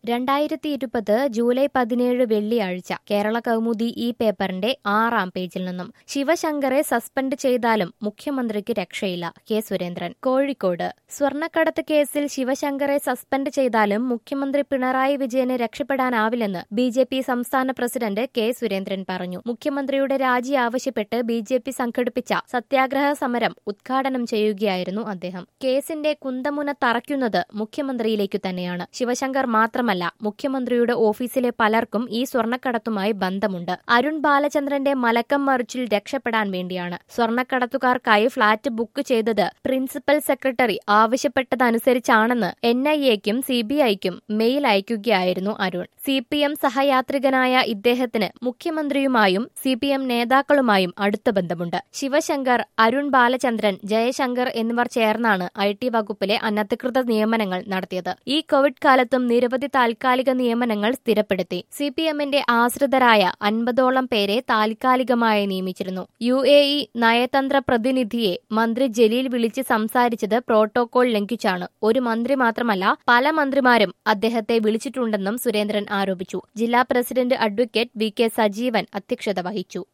രണ്ടായിരത്തി ഇരുപത് ജൂലൈ പതിനേഴ് വെള്ളിയാഴ്ച കേരള കൗമുദി ഈ പേപ്പറിന്റെ ആറാം പേജിൽ നിന്നും ശിവശങ്കറെ സസ്പെൻഡ് ചെയ്താലും മുഖ്യമന്ത്രിക്ക് രക്ഷയില്ല കെ സുരേന്ദ്രൻ കോഴിക്കോട് സ്വർണ്ണക്കടത്ത് കേസിൽ ശിവശങ്കറെ സസ്പെൻഡ് ചെയ്താലും മുഖ്യമന്ത്രി പിണറായി വിജയന് രക്ഷപ്പെടാനാവില്ലെന്ന് ബി ജെ പി സംസ്ഥാന പ്രസിഡന്റ് കെ സുരേന്ദ്രൻ പറഞ്ഞു മുഖ്യമന്ത്രിയുടെ രാജി ആവശ്യപ്പെട്ട് ബി ജെ പി സംഘടിപ്പിച്ച സത്യാഗ്രഹ സമരം ഉദ്ഘാടനം ചെയ്യുകയായിരുന്നു അദ്ദേഹം കേസിന്റെ കുന്തമുന തറയ്ക്കുന്നത് മുഖ്യമന്ത്രിയിലേക്കു തന്നെയാണ് ശിവശങ്കർ മാത്രമല്ല മുഖ്യമന്ത്രിയുടെ ഓഫീസിലെ പലർക്കും ഈ സ്വർണ്ണക്കടത്തുമായി ബന്ധമുണ്ട് അരുൺ ബാലചന്ദ്രന്റെ മലക്കം മറിച്ചിൽ രക്ഷപ്പെടാൻ വേണ്ടിയാണ് സ്വർണ്ണക്കടത്തുകാർക്കായി ഫ്ളാറ്റ് ബുക്ക് ചെയ്തത് പ്രിൻസിപ്പൽ സെക്രട്ടറി ആവശ്യപ്പെട്ടതനുസരിച്ചാണെന്ന് എൻ ഐ എക്കും സി ബി ഐക്കും മെയിൽ അയക്കുകയായിരുന്നു അരുൺ സി പി എം സഹയാത്രികനായ ഇദ്ദേഹത്തിന് മുഖ്യമന്ത്രിയുമായും സി പി എം നേതാക്കളുമായും അടുത്ത ബന്ധമുണ്ട് ശിവശങ്കർ അരുൺ ബാലചന്ദ്രൻ ജയശങ്കർ എന്നിവർ ചേർന്നാണ് ഐ ടി വകുപ്പിലെ അനധികൃത നിയമനങ്ങൾ നടത്തിയത് ഈ കോവിഡ് കാലത്തും നിരവധി താൽക്കാലിക നിയമനങ്ങൾ സ്ഥിരപ്പെടുത്തി സി പി എമ്മിന്റെ ആശ്രിതരായ അൻപതോളം പേരെ താൽക്കാലികമായി നിയമിച്ചിരുന്നു യു എ ഇ നയതന്ത്ര പ്രതിനിധിയെ മന്ത്രി ജലീൽ വിളിച്ച് സംസാരിച്ചത് പ്രോട്ടോകോൾ ലംഘിച്ചാണ് ഒരു മന്ത്രി മാത്രമല്ല പല മന്ത്രിമാരും അദ്ദേഹത്തെ വിളിച്ചിട്ടുണ്ടെന്നും സുരേന്ദ്രൻ ആരോപിച്ചു ജില്ലാ president advocate V K Sajeevan അധ്യക്ഷത വഹിച്ചു